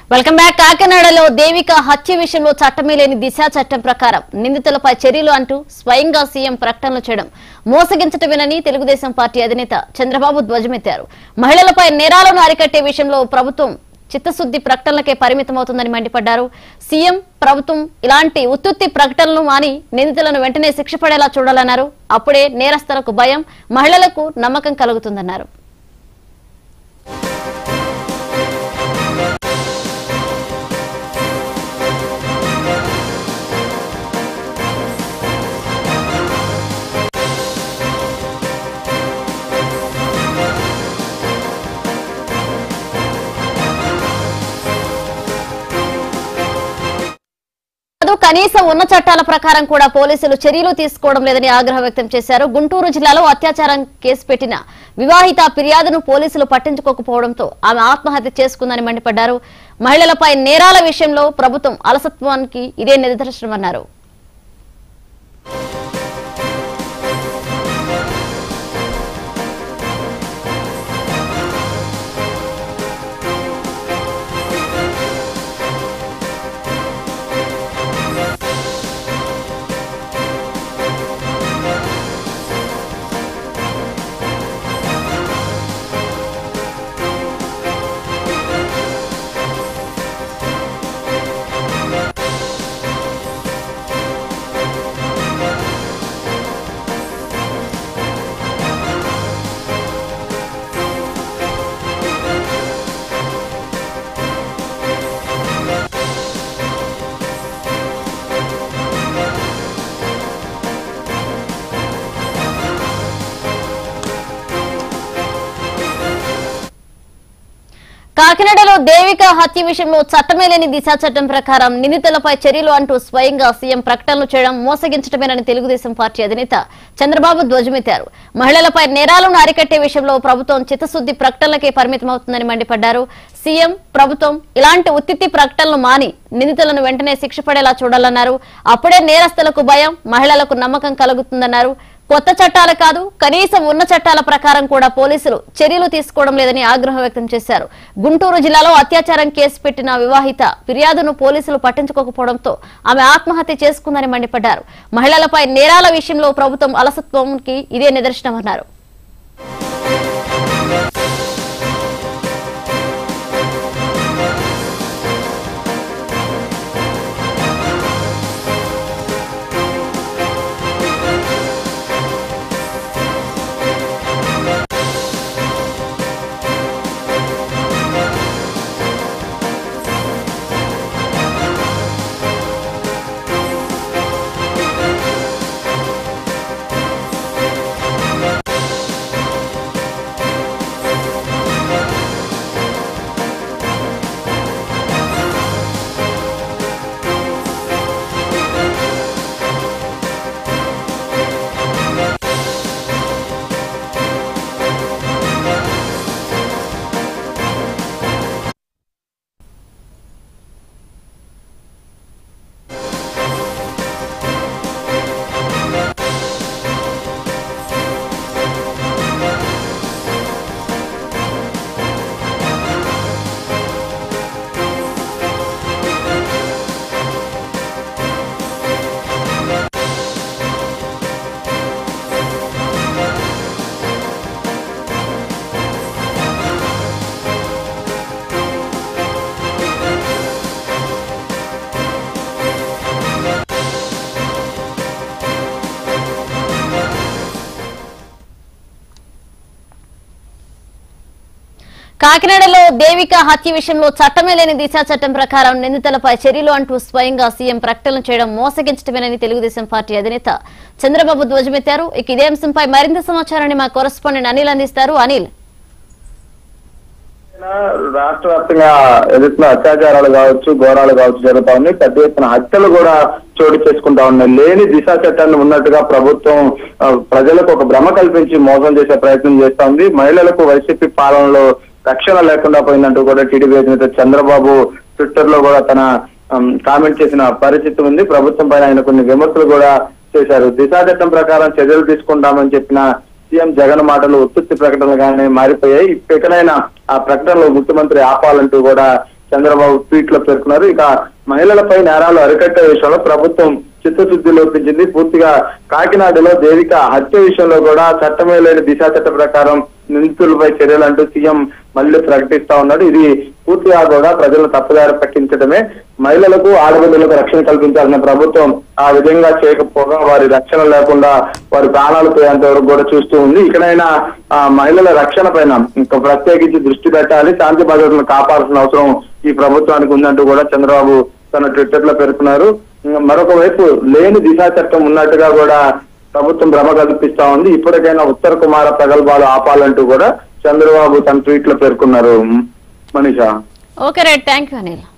welcome back కాకినాడలో దేవిక హత్య విషయంలో చట్టమే లేని దిశ చట్టం ప్రకారం నిందితులపై చర్యలు అంటూ స్వయంగా సీఎం ప్రకటనలు చేయడం మోసగించటమేనని తెలుగుదేశం పార్టీ అధినేత చంద్రబాబు ధ్వజమెత్తారు మహిళలపై నేరాలను అరికట్టే విషయంలో ప్రభుత్వం చిత్తశుద్ది ప్రకటనలకే పరిమితమవుతుందని మండిపడ్డారు సీఎం ప్రభుత్వం ఇలాంటి ఉత్తుత్తి ప్రకటనలు మాని నిందితులను వెంటనే శిక్ష పడేలా చూడాలన్నారు అప్పుడే నేరస్తులకు భయం మహిళలకు నమ్మకం కలుగుతుందన్నారు కాదు కనీసం ఉన్న చట్టాల ప్రకారం కూడా పోలీసులు చర్యలు తీసుకోవడం లేదని ఆగ్రహం వ్యక్తం చేశారు గుంటూరు జిల్లాలో అత్యాచారం కేసు పెట్టిన వివాహిత ఫిర్యాదును పోలీసులు పట్టించుకోకపోవడంతో ఆమె ఆత్మహత్య చేసుకుందని మండిపడ్డారు మహిళలపై నేరాల విషయంలో ప్రభుత్వం అలసత్వానికి ఇదే నిదర్శనమన్నారు కాకినాడలో దేవిక హత్య విషయంలో చట్టమే లేని దిశా చట్టం ప్రకారం నిందితులపై చర్యలు అంటూ స్వయంగా సీఎం ప్రకటనలు చేయడం మోసగించడమేనని తెలుగుదేశం పార్టీ అధినేత చంద్రబాబు ధ్వజమెత్తారు మహిళలపై నేరాలను అరికట్టే విషయంలో ప్రభుత్వం చిత్తశుద్ది ప్రకటనలకే పరిమితమవుతుందని మండిపడ్డారు సీఎం ప్రభుత్వం ఇలాంటి ఉత్తిత్తి ప్రకటనలు మాని నిందితులను వెంటనే శిక్ష పడేలా చూడాలన్నారు అప్పుడే నేరస్తులకు భయం మహిళలకు నమ్మకం కలుగుతుందన్నారు కొత్త చట్టాలు కాదు కనీసం ఉన్న చట్టాల ప్రకారం కూడా పోలీసులు చర్యలు తీసుకోవడం లేదని ఆగ్రహం వ్యక్తం చేశారు గుంటూరు జిల్లాలో అత్యాచారం కేసు పెట్టిన వివాహిత ఫిర్యాదును పోలీసులు పట్టించుకోకపోవడంతో ఆమె ఆత్మహత్య చేసుకుందని మండిపడ్డారు మహిళలపై నేరాల విషయంలో ప్రభుత్వం అలసత్వంకి ఇదే నిదర్శనమన్నారు కాకినాడలో దేవిక హత్య విషయంలో చట్టమే లేని దిశా చట్టం ప్రకారం నిందితులపై చర్యలు అంటూ స్వయంగా సీఎం ప్రకటనలు చేయడం మోసగించడమేనని తెలుగుదేశం పార్టీ అధినేత చంద్రబాబు ధ్వజమెత్తారు ఇక ఇదే అంశంపై మరింత సమాచారాన్ని మా కొరస్పాండెంట్ అనిల్ అందిస్తారు అనిల్ రాష్ట్ర వ్యాప్తంగా ఎదుర్కొన్న అత్యాచారాలు కావచ్చు ఘోరాలు కావచ్చు జరుగుతా ఉన్నాయి పెద్ద ఎత్తున హత్యలు కూడా చోటు చేసుకుంటా ఉన్నాయి లేని దిశా చట్టాన్ని ఉన్నట్టుగా ప్రభుత్వం ఆ, ప్రజలకు ఒక భ్రమ కల్పించి మోసం చేసే ప్రయత్నం చేస్తా ఉంది మహిళలకు వైసీపీ పాలనలో రక్షణ లేకుండా పోయిందంటూ కూడా టీడీపీ అధినేత చంద్రబాబు ట్విట్టర్ లో కూడా తన ఆమ్, కామెంట్ చేసిన పరిస్థితి ఉంది ప్రభుత్వం పైన ఆయన కొన్ని విమర్శలు కూడా చేశారు దిశా చట్టం ప్రకారం చర్యలు తీసుకుంటామని చెప్పిన సీఎం జగన్ మాటలు ఉత్పత్తి ప్రకటనలుగానే మారిపోయాయి ఇకనైనా ఆ ప్రకటనలో ముఖ్యమంత్రి ఆపాలంటూ కూడా చంద్రబాబు ట్వీట్ లో పేర్కొన్నారు ఇక మహిళలపై నేరాలు అరికట్టే విషయంలో ప్రభుత్వం చిత్తశుద్ధి లోపించింది పూర్తిగా కాకినాడలో దేవిక హత్య విషయంలో కూడా చట్టమే లేని దిశా చట్ట ప్రకారం నిందితులపై చర్యలు అంటూ సీఎం మళ్ళీ ప్రకటిస్తా ఉన్నాడు ఇది పూర్తిగా కూడా ప్రజలను తప్పుదారి పట్టించడమే మహిళలకు ఆడబిడ్డలకు రక్షణ కల్పించాల్సిన ప్రభుత్వం ఆ విధంగా చేయకపోగా వారి రక్షణ లేకుండా వారి ప్రాణాలు పోయేంత వరకు కూడా చూస్తూ ఉంది ఇక్కడైనా ఆ మహిళల రక్షణ పైన ఇంకా ప్రత్యేకించి దృష్టి పెట్టాలి శాంతి భద్రతను కాపాడాల్సిన అవసరం ఈ ప్రభుత్వానికి ఉందంటూ కూడా చంద్రబాబు తన ట్విట్టర్ లో పేర్కొన్నారు ఇంకా మరొక వైపు లేని దిశా చట్టం ఉన్నట్టుగా కూడా ప్రభుత్వం భ్రమ కల్పిస్తా ఉంది ఇప్పటికైనా ఉత్తర కుమార ప్రగల్భాలు ఆపాలంటూ కూడా చంద్రబాబు తన ట్వీట్ లో పేర్కొన్నారు Manisha okay right thank you Anil